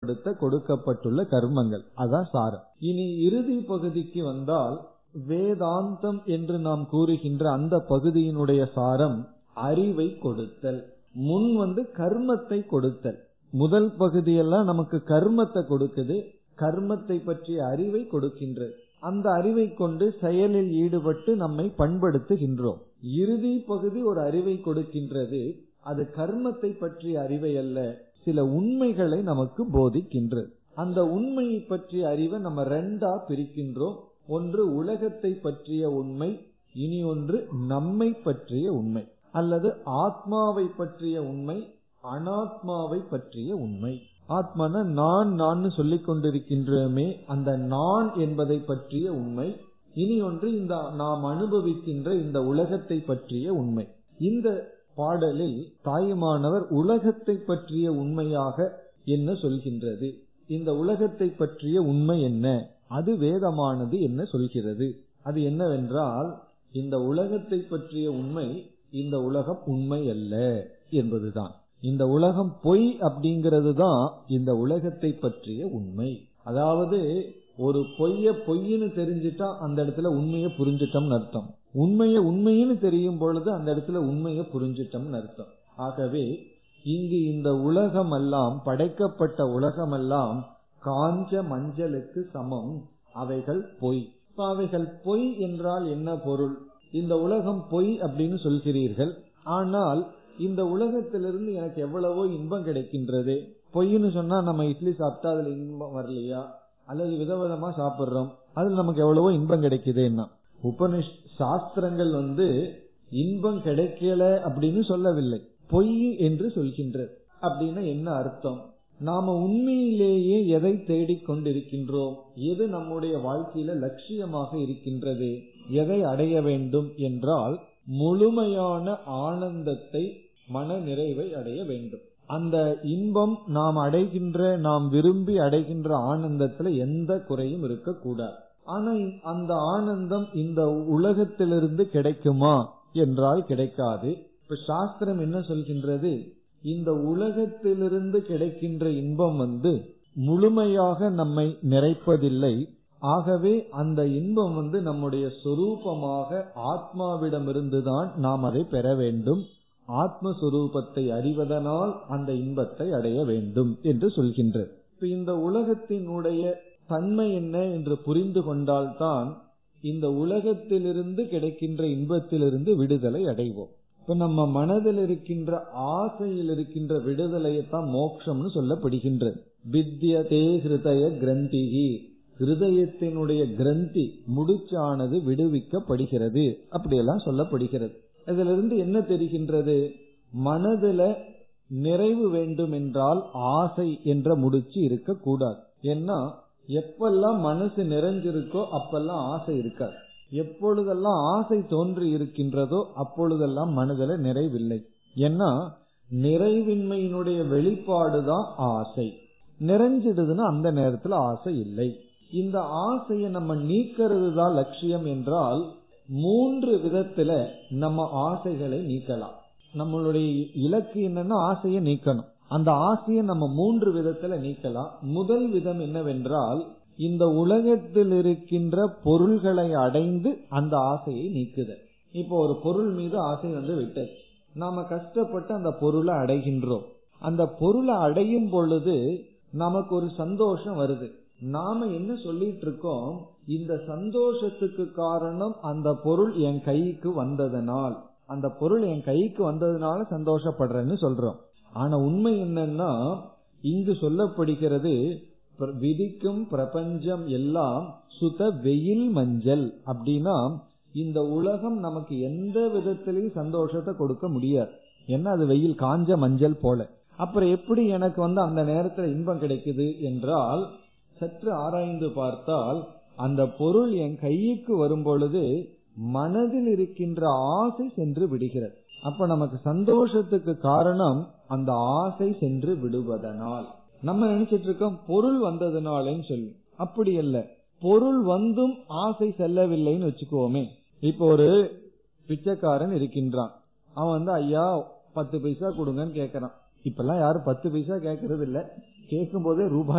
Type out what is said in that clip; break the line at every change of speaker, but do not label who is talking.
சந்தோஷப்படுத்த கொடுக்கப்பட்டுள்ள கர்மங்கள் அதான் சாரம் இனி இறுதி பகுதிக்கு வந்தால் வேதாந்தம் என்று நாம் கூறுகின்ற அந்த பகுதியினுடைய சாரம் அறிவை கொடுத்தல் முன் வந்து கர்மத்தை கொடுத்தல் முதல் பகுதியெல்லாம் நமக்கு கர்மத்தை கொடுக்குது கர்மத்தை பற்றிய அறிவை கொடுக்கின்றது அந்த அறிவை கொண்டு செயலில் ஈடுபட்டு நம்மை பண்படுத்துகின்றோம் இறுதி பகுதி ஒரு அறிவை கொடுக்கின்றது அது கர்மத்தை பற்றிய அறிவை அல்ல சில உண்மைகளை நமக்கு போதிக்கின்றது அந்த உண்மையை பற்றிய அறிவை நம்ம ரெண்டா பிரிக்கின்றோம் ஒன்று உலகத்தை பற்றிய உண்மை இனி ஒன்று நம்மை பற்றிய உண்மை அல்லது ஆத்மாவை பற்றிய உண்மை அனாத்மாவை பற்றிய உண்மை ஆத்மான நான் நான் சொல்லிக் கொண்டிருக்கின்றோமே அந்த நான் என்பதை பற்றிய உண்மை இனி ஒன்று இந்த நாம் அனுபவிக்கின்ற இந்த உலகத்தை பற்றிய உண்மை இந்த பாடலில் தாயுமானவர் உலகத்தை பற்றிய உண்மையாக என்ன சொல்கின்றது இந்த உலகத்தை பற்றிய உண்மை என்ன அது வேதமானது என்ன சொல்கிறது அது என்னவென்றால் இந்த உலகத்தை பற்றிய உண்மை இந்த உலகம் உண்மை அல்ல என்பதுதான் இந்த உலகம் பொய் அப்படிங்கிறது தான் இந்த உலகத்தை பற்றிய உண்மை அதாவது ஒரு பொய்ய பொய்ன்னு தெரிஞ்சிட்டா அந்த இடத்துல உண்மையை புரிஞ்சிட்டோம்னு அர்த்தம் உண்மைய உண்மைன்னு தெரியும் பொழுது அந்த இடத்துல உண்மையை புரிஞ்சிட்டோம்னு அர்த்தம் ஆகவே இங்கு இந்த உலகம் எல்லாம் படைக்கப்பட்ட உலகம் எல்லாம் காஞ்ச மஞ்சளுக்கு சமம் அவைகள் பொய் இப்ப அவைகள் பொய் என்றால் என்ன பொருள் இந்த உலகம் பொய் அப்படின்னு சொல்கிறீர்கள் ஆனால் இந்த உலகத்திலிருந்து எனக்கு எவ்வளவோ இன்பம் கிடைக்கின்றது பொய்ன்னு சொன்னா நம்ம இட்லி சாப்பிட்டா அதுல இன்பம் வரலையா அல்லது விதவிதமா சாப்பிடுறோம் அதுல நமக்கு எவ்வளவோ இன்பம் கிடைக்குதுன்னா உபனிஷ் சாஸ்திரங்கள் வந்து இன்பம் கிடைக்கல அப்படின்னு சொல்லவில்லை பொய் என்று சொல்கின்றது அப்படின்னா என்ன அர்த்தம் நாம உண்மையிலேயே எதை தேடிக் கொண்டிருக்கின்றோம் எது நம்முடைய வாழ்க்கையில லட்சியமாக இருக்கின்றது எதை அடைய வேண்டும் என்றால் முழுமையான ஆனந்தத்தை மன நிறைவை அடைய வேண்டும் அந்த இன்பம் நாம் அடைகின்ற நாம் விரும்பி அடைகின்ற ஆனந்தத்துல எந்த குறையும் இருக்கக்கூடாது ஆனா அந்த ஆனந்தம் இந்த உலகத்திலிருந்து கிடைக்குமா என்றால் கிடைக்காது இப்ப சாஸ்திரம் என்ன சொல்கின்றது இந்த உலகத்திலிருந்து கிடைக்கின்ற இன்பம் வந்து முழுமையாக நம்மை நிறைப்பதில்லை ஆகவே அந்த இன்பம் வந்து நம்முடைய சொரூபமாக ஆத்மாவிடமிருந்துதான் நாம் அதை பெற வேண்டும் ஆத்மஸ்வரூபத்தை அறிவதனால் அந்த இன்பத்தை அடைய வேண்டும் என்று சொல்கின்றது இப்ப இந்த உலகத்தினுடைய தன்மை என்ன என்று புரிந்து கொண்டால்தான் இந்த உலகத்திலிருந்து கிடைக்கின்ற இன்பத்திலிருந்து விடுதலை அடைவோம் இப்ப நம்ம மனதில் இருக்கின்ற ஆசையில் இருக்கின்ற விடுதலையத்தான் மோட்சம்னு சொல்லப்படுகின்றது வித்யதே ஹிருதய கிரந்திகி ஹிருதயத்தினுடைய கிரந்தி முடிச்சானது விடுவிக்கப்படுகிறது அப்படியெல்லாம் சொல்லப்படுகிறது இதுல இருந்து என்ன தெரிகின்றது மனதுல நிறைவு வேண்டும் என்றால் ஆசை என்ற முடிச்சு இருக்கக்கூடாது ஏன்னா எப்பெல்லாம் மனசு நிறைஞ்சிருக்கோ அப்பெல்லாம் ஆசை இருக்காது எப்பொழுதெல்லாம் ஆசை தோன்றி இருக்கின்றதோ அப்பொழுதெல்லாம் மனதில நிறைவில்லை ஏன்னா நிறைவின்மையினுடைய வெளிப்பாடுதான் ஆசை நிறைஞ்சிடுதுன்னா அந்த நேரத்துல ஆசை இல்லை இந்த ஆசையை நம்ம நீக்கிறது தான் லட்சியம் என்றால் மூன்று விதத்துல நம்ம ஆசைகளை நீக்கலாம் நம்மளுடைய இலக்கு என்னன்னா ஆசையை நீக்கணும் அந்த ஆசையை நம்ம மூன்று விதத்துல நீக்கலாம் முதல் விதம் என்னவென்றால் இந்த உலகத்தில் இருக்கின்ற பொருள்களை அடைந்து அந்த ஆசையை நீக்குதல் இப்போ ஒரு பொருள் மீது ஆசை வந்து விட்டது நாம கஷ்டப்பட்டு அந்த பொருளை அடைகின்றோம் அந்த பொருளை அடையும் பொழுது நமக்கு ஒரு சந்தோஷம் வருது நாம என்ன சொல்லிட்டு இருக்கோம் இந்த சந்தோஷத்துக்கு காரணம் அந்த பொருள் என் கைக்கு வந்ததனால் அந்த பொருள் என் கைக்கு வந்ததுனால சந்தோஷப்படுறேன்னு சொல்றோம் ஆனா உண்மை என்னன்னா இங்கு சொல்லப்படுகிறது விதிக்கும் பிரபஞ்சம் எல்லாம் சுத வெயில் மஞ்சள் அப்படின்னா இந்த உலகம் நமக்கு எந்த விதத்திலையும் சந்தோஷத்தை கொடுக்க முடியாது ஏன்னா அது வெயில் காஞ்ச மஞ்சள் போல அப்புறம் எப்படி எனக்கு வந்து அந்த நேரத்துல இன்பம் கிடைக்குது என்றால் சற்று ஆராய்ந்து பார்த்தால் அந்த பொருள் என் கைக்கு வரும் பொழுது மனதில் இருக்கின்ற ஆசை சென்று விடுகிறது அப்ப நமக்கு சந்தோஷத்துக்கு காரணம் அந்த ஆசை சென்று விடுவதனால் நம்ம நினைச்சிட்டு இருக்கோம் பொருள் வந்ததுனாலன்னு சொல்லி அப்படி அல்ல பொருள் வந்தும் ஆசை செல்லவில்லைன்னு வச்சுக்கோமே இப்போ ஒரு பிச்சைக்காரன் இருக்கின்றான் அவன் வந்து ஐயா பத்து பைசா கொடுங்கன்னு கேக்குறான் இப்பெல்லாம் யாரும் பத்து பைசா கேட்கறது இல்ல கேட்கும் போதே ரூபாய்